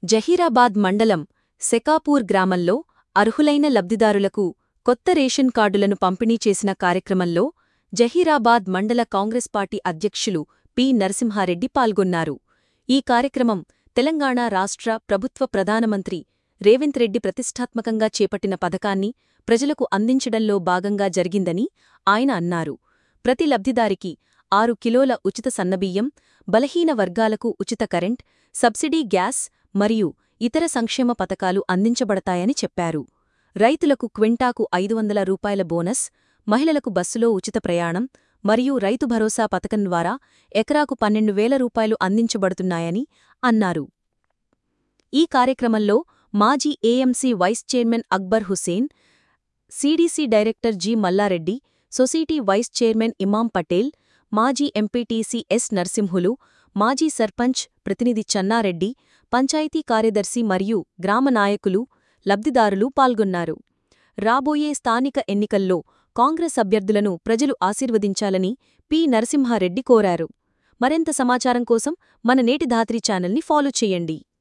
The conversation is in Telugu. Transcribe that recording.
జహీరాబాద్ మండలం సెకాపూర్ గ్రామంలో అర్హులైన లబ్ధిదారులకు కొత్త రేషన్ కార్డులను పంపిణీ చేసిన కార్యక్రమంలో జహీరాబాద్ మండల కాంగ్రెస్ పార్టీ అధ్యక్షులు పి నరసింహారెడ్డి పాల్గొన్నారు ఈ కార్యక్రమం తెలంగాణ రాష్ట్ర ప్రభుత్వ ప్రధానమంత్రి రేవంత్ రెడ్డి ప్రతిష్టాత్మకంగా చేపట్టిన పథకాన్ని ప్రజలకు అందించడంలో భాగంగా జరిగిందని ఆయన అన్నారు ప్రతి లబ్ధిదారికి ఆరు కిలోల ఉచిత సన్నబియ్యం బలహీన వర్గాలకు ఉచిత కరెంట్ సబ్సిడీ గ్యాస్ మరియు ఇతర సంక్షేమ పథకాలు అందించబడతాయని చెప్పారు రైతులకు క్వింటాకు ఐదు వందల రూపాయల బోనస్ మహిళలకు బస్సులో ఉచిత ప్రయాణం మరియు రైతు భరోసా పథకం ద్వారా ఎకరాకు పన్నెండు వేల రూపాయలు అందించబడుతున్నాయని అన్నారు ఈ కార్యక్రమంలో మాజీ AMC vice chairman Akbar Hussain CDC director G Mallareddy society vice chairman Imam Patel మాజీ ఎంపీటీసీ ఎస్ నర్సింహులు మాజీ సర్పంచ్ ప్రతినిధి చన్నారెడ్డి పంచాయతీ కార్యదర్శి మరియు గ్రామ నాయకులు లబ్ధిదారులు పాల్గొన్నారు రాబోయే స్థానిక ఎన్నికల్లో కాంగ్రెస్ అభ్యర్థులను ప్రజలు ఆశీర్వదించాలని పి నరసింహారెడ్డి కోరారు మరింత సమాచారం కోసం మన నేటి ధాత్రి ఛానల్ని ఫాలో చేయండి